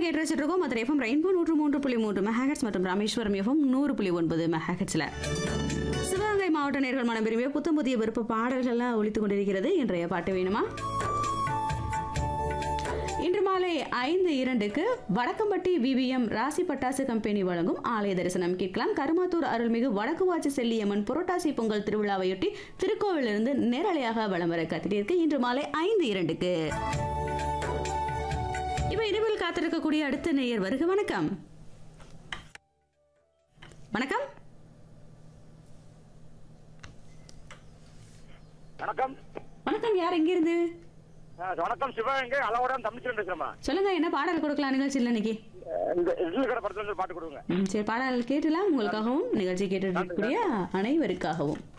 கேட்டு வச்சிருக்கோம் Madurai FM rainbow நூற்று மூன்று புள்ளி மூன்று மெகாஹெட்ஸ் மற்றும் ராமேஸ்வரம் எஃப்எம் நூறு புள்ளி ஒன்பது மெகாஹெட்ஸ்ல சிவகங்கை மாவட்ட நேர்கள் மனம் விரும்பிய புத்தம் புதிய விருப்ப பாடல்கள்லாம் ஒழித்துக் கொண்டிருக்கிறது இன்றைய பாட்டு வேணுமா இன்று மாலை ஐந்து இரண்டுக்கு வடக்கம்பட்டி விவிஎம் ராசி பட்டாசு கம்பெனி வழங்கும் ஆலய தரிசனம் கேட்கலாம் கருமாத்தூர் அருள்மிகு வடக்கு வாச்சி செல்லியம்மன் புரட்டாசி பொங்கல் திருவிழாவையொட்டி திருக்கோவிலிருந்து நேரலையாக வலம் வர காத்திருக்கு இன்று மாலை ஐந்து இரண்டுக்கு இப்ப இனிமேல் காத்திருக்கக்கூடிய அடுத்த நேயர் வருக வணக்கம் வணக்கம் வணக்கம் வணக்கம் யார் எங்கிருந்து ஆ, வணக்கம் சிவகங்கை அளவுடன் தமிழ்ச்சன் பேசுறேம்மா சொல்லுங்க என்ன பாடல் கொடுக்கலாம் நிகழ்ச்சியில் இன்னைக்கு அஹ் இந்த இட்லி கடை படத்துல இருந்து பாட்டு கொடுங்க ம், சரி பாடல் கேட்டலாம் உங்களுக்காகவும் நிகழ்ச்சி கேட்டு இருக்கக்கூடிய அனைவருக்காகவும்